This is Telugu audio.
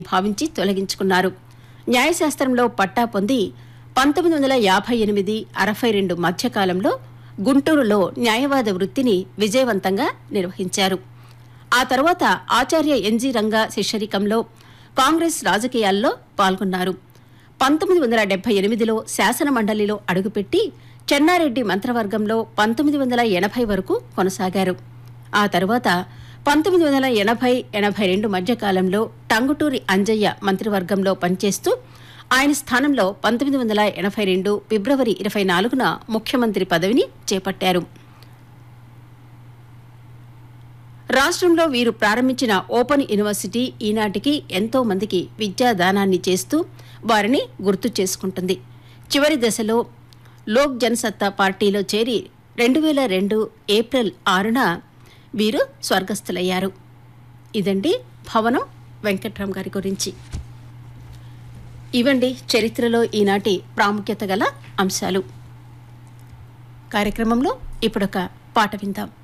భావించి తొలగించుకున్నారు న్యాయశాస్త్రంలో పట్టా పొంది పంతొమ్మిది వందల యాభై ఎనిమిది అరవై రెండు మధ్యకాలంలో గుంటూరులో న్యాయవాద వృత్తిని విజయవంతంగా నిర్వహించారు ఆ తర్వాత ఆచార్య ఎన్జి రంగా శిష్యరికంలో కాంగ్రెస్ రాజకీయాల్లో పాల్గొన్నారు పంతొమ్మిది వందల డెబ్బై ఎనిమిదిలో శాసన మండలిలో అడుగుపెట్టి చెన్నారెడ్డి మంత్రవర్గంలో పంతొమ్మిది వందల ఎనభై వరకు కొనసాగారు ఆ తరువాత పంతొమ్మిది వందల ఎనభై ఎనభై రెండు మధ్యకాలంలో టంగుటూరి అంజయ్య మంత్రివర్గంలో పనిచేస్తూ ఆయన స్థానంలో పంతొమ్మిది వందల ఎనభై రెండు ఫిబ్రవరి ఇరవై నాలుగున ముఖ్యమంత్రి పదవిని చేపట్టారు రాష్ట్రంలో వీరు ప్రారంభించిన ఓపెన్ యూనివర్సిటీ ఈనాటికి ఎంతో మందికి విద్యాదానాన్ని చేస్తూ వారిని గుర్తు చేసుకుంటుంది చివరి దశలో లోక్ జనసత్తా పార్టీలో చేరి రెండు వేల రెండు ఏప్రిల్ ఆరున వీరు స్వర్గస్థులయ్యారు ఇదండి భవనం వెంకట్రామ్ గారి గురించి ఇవండి చరిత్రలో ఈనాటి ప్రాముఖ్యత గల అంశాలు కార్యక్రమంలో ఇప్పుడొక పాట విందాం